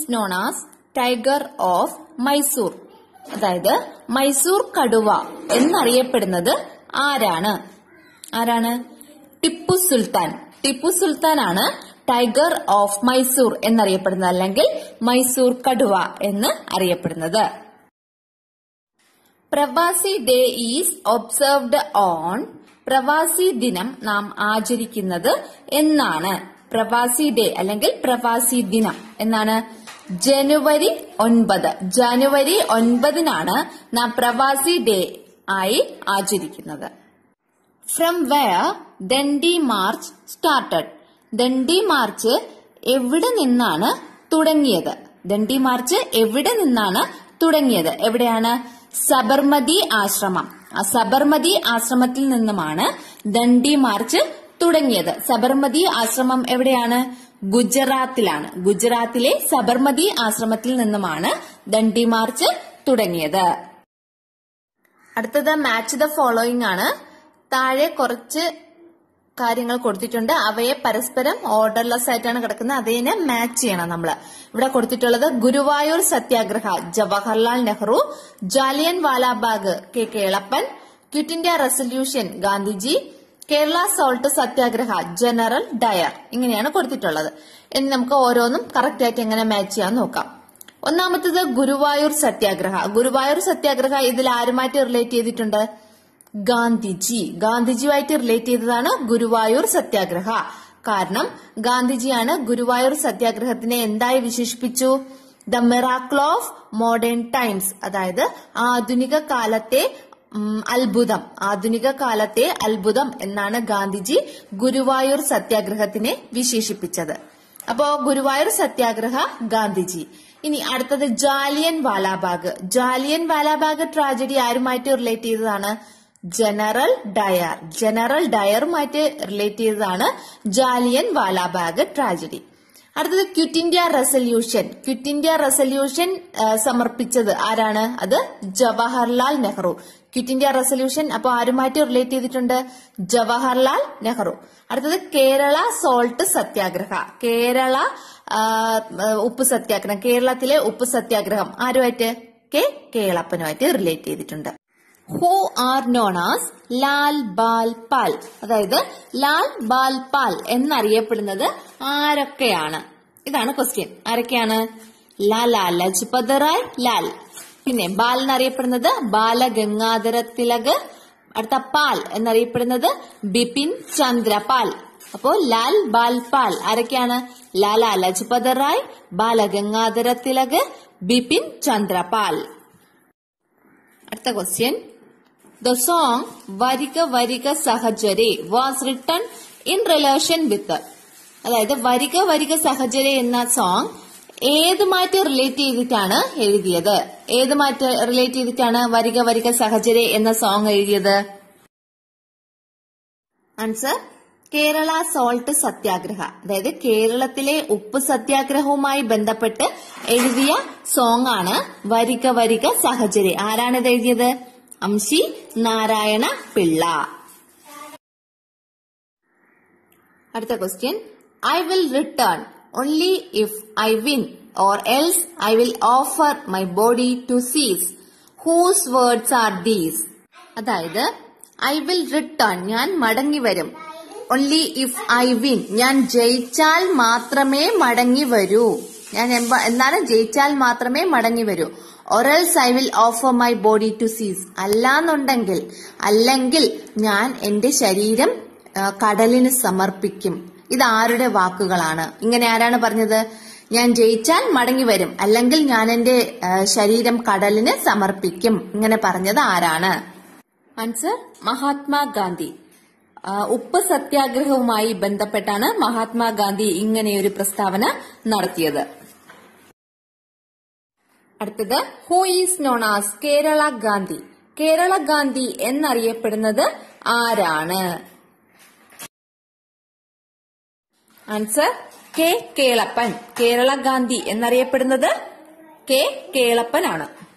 is known as tiger of Mysore അതായത് മൈസൂർ കടുവ എന്നറിയപ്പെടുന്നത് ആരാണ് ആരാണ് ടിപ്പു സുൽത്താൻ ടിപ്പു സുൽത്താനാണ് ടൈഗർ ഓഫ് മൈസൂർ എന്നറിയപ്പെടുന്നത് അല്ലെങ്കിൽ മൈസൂർ കടുവ എന്ന് അറിയപ്പെടുന്നത് പ്രവാസി ഡേ ഈസ് ഒബ്സർവ്ഡ് ഓൺ പ്രവാസി ദിനം നാം ആചരിക്കുന്നത് എന്നാണ് പ്രവാസി ഡേ അല്ലെങ്കിൽ പ്രവാസി ദിനം എന്നാണ് ജനുവരി ഒൻപത് ജനുവരി ഒൻപതിനാണ് നാം പ്രവാസി ഡേ ആയി ആചരിക്കുന്നത് from where Dandi march started Dandi march എവിടെ നിന്നാണ് തുടങ്ങിയത് ദണ്ഡി മാർച്ച് എവിടെ നിന്നാണ് തുടങ്ങിയത് എവിടെയാണ് സബർമതി ആശ്രമം ആ സബർമതി ആശ്രമത്തിൽ നിന്നുമാണ് ദണ്ഡി മാർച്ച് തുടങ്ങിയത് സബർമതി ആശ്രമം എവിടെയാണ് ഗുജറാത്തിലാണ് ഗുജറാത്തിലെ സബർമതി ആശ്രമത്തിൽ നിന്നുമാണ് ദണ്ഡി മാർച്ച് തുടങ്ങിയത് അടുത്തത് മാച്ച് ദ ഫോളോയിങ് ആണ് താഴെ കുറച്ച് കാര്യങ്ങൾ കൊടുത്തിട്ടുണ്ട് അവയെ പരസ്പരം ഓർഡർലെസ് ആയിട്ടാണ് കിടക്കുന്നത് അതിനെ മാച്ച് ചെയ്യണം നമ്മൾ ഇവിടെ കൊടുത്തിട്ടുള്ളത് ഗുരുവായൂർ സത്യാഗ്രഹ ജവഹർലാൽ നെഹ്റു ജാലിയൻ വാലാബാഗ് K Kelappan quit India resolution Gandhiji Kerala salt Satyagraha general Dyer ഇങ്ങനെയാണ് കൊടുത്തിട്ടുള്ളത് ഇനി നമുക്ക് ഓരോന്നും കറക്റ്റ് ആയിട്ട് എങ്ങനെ മാച്ച് ചെയ്യാൻ നോക്കാം ഒന്നാമത്തത് ഗുരുവായൂർ സത്യാഗ്രഹ ഗുരുവായൂർ സത്യാഗ്രഹ ഇതിൽ ആരുമായിട്ട് റിലേറ്റ് ചെയ്തിട്ടുണ്ട് ഗാന്ധിജി ഗാന്ധിജിയുമായിട്ട് റിലേറ്റ് ചെയ്തതാണ് ഗുരുവായൂർ സത്യാഗ്രഹ കാരണം ഗാന്ധിജിയാണ് ഗുരുവായൂർ സത്യാഗ്രഹത്തിനെ എന്തായി വിശേഷിപ്പിച്ചു the miracle of modern times അതായത് ആധുനിക കാലത്തെ ഉം, അത്ഭുതം ആധുനിക കാലത്തെ അത്ഭുതം എന്നാണ് ഗാന്ധിജി ഗുരുവായൂർ സത്യാഗ്രഹത്തിനെ വിശേഷിപ്പിച്ചത് അപ്പോ ഗുരുവായൂർ സത്യാഗ്രഹ ഗാന്ധിജി ഇനി അടുത്തത് ജാലിയൻ വാലാബാഗ് ജാലിയൻ വാലാബാഗ് ട്രാജഡി ആരുമായിട്ട് റിലേറ്റ് ചെയ്തതാണ് ജനറൽ ഡയർ ജനറൽ ഡയറുമായിട്ട് റിലേറ്റ് ചെയ്തതാണ് ജാലിയൻ വാലാബാഗ് ട്രാജഡി അടുത്തത് quit India resolution quit India resolution ആ, സമർപ്പിച്ചത് ആരാണ് അത് Jawaharlal Nehru quit India resolution അപ്പൊ ആരുമായിട്ട് റിലേറ്റ് ചെയ്തിട്ടുണ്ട് ജവഹർലാൽ നെഹ്റു അടുത്തത് കേരള സോൾട്ട് സത്യാഗ്രഹ കേരള ആ, ഉപ്പ് സത്യാഗ്രഹം കേരളത്തിലെ ഉപ്പ് സത്യാഗ്രഹം ആരുമായിട്ട് കെ കേളപ്പനുമായിട്ട് റിലേറ്റ് ചെയ്തിട്ടുണ്ട് who are known as Lal Bal Pal അതായത് ലാൽ ബാൽ പാൽ എന്നറിയപ്പെടുന്നത് ആരൊക്കെയാണ് ഇതാണ് ക്വസ്റ്റ്യൻ ആരൊക്കെയാണ് ലാലാ ലജ്പത് റായ് ലാൽ പിന്നെ ബാൽ എന്നറിയപ്പെടുന്നത് ബാലഗംഗാധര തിലക് അടുത്ത പാൽ എന്നറിയപ്പെടുന്നത് ബിപിൻ ചന്ദ്ര പാൽ അപ്പോ ലാൽ ബാൽ പാൽ ആരൊക്കെയാണ് ലാലാ ലജ്പത് റായ് ബാലഗംഗാധര തിലക് ബിപിൻ ചന്ദ്ര പാൽ അടുത്ത ക്വസ്റ്റ്യൻ ദ സോങ് വരിക വരിക സഹചരെ was written in relation with അതായത് വരിക വരിക സഹചരെ എന്ന സോങ് ഏതുമായിട്ട് റിലേറ്റ് ചെയ്തിട്ടാണ് എഴുതിയത് ഏതുമായിട്ട് റിലേറ്റ് ചെയ്തിട്ടാണ് വരിക വരിക സഹചരെ എന്ന സോങ് എഴുതിയത് ആൻസർ കേരള സോൾട്ട് സത്യാഗ്രഹ അതായത് കേരളത്തിലെ ഉപ്പ് സത്യാഗ്രഹവുമായി ബന്ധപ്പെട്ട് എഴുതിയ സോങ് ആണ് വരിക വരിക സഹചരെ ആരാണിത് എഴുതിയത് അംശി നാരായണ പിള്ള അടുത്ത question I will return only if I win or else I will offer my body to seas whose words are these അതായത് ഐ വിൽ റിട്ടേൺ ഞാൻ മടങ്ങി വരും ഓൺലി ഇഫ് ഐ വിൻ ഞാൻ ജയിച്ചാൽ മാത്രമേ മടങ്ങി വരൂ ഞാൻ എമ്പ- എന്നാലും ജയിച്ചാൽ മാത്രമേ മടങ്ങി വരൂ or else I will offer my body to seas അല്ലാന്നുണ്ടെങ്കിൽ അല്ലെങ്കിൽ ഞാൻ എന്റെ ശരീരം ആ, കടലിന് സമർപ്പിക്കും ഇത് ആരുടെ വാക്കുകളാണ് ഇങ്ങനെ ആരാണ് പറഞ്ഞത് ഞാൻ ജയിച്ചാൽ മടങ്ങി വരും അല്ലെങ്കിൽ ഞാൻ എന്റെ ആ, ശരീരം കടലിന് സമർപ്പിക്കും ഇങ്ങനെ പറഞ്ഞത് ആരാണ് ആൻസർ മഹാത്മാഗാന്ധി ആ, ഉപ്പ് സത്യാഗ്രഹവുമായി ബന്ധപ്പെട്ടാണ് മഹാത്മാഗാന്ധി ഇങ്ങനെയൊരു പ്രസ്താവന നടത്തിയത് അടുത്തത് who is known as Kerala Gandhi Kerala Gandhi എന്നറിയപ്പെടുന്നത് ആരാണ് ആൻസർ കെ കേളപ്പൻ കേരള ഗാന്ധി എന്നറിയപ്പെടുന്നത് കെ കേളപ്പനാണ്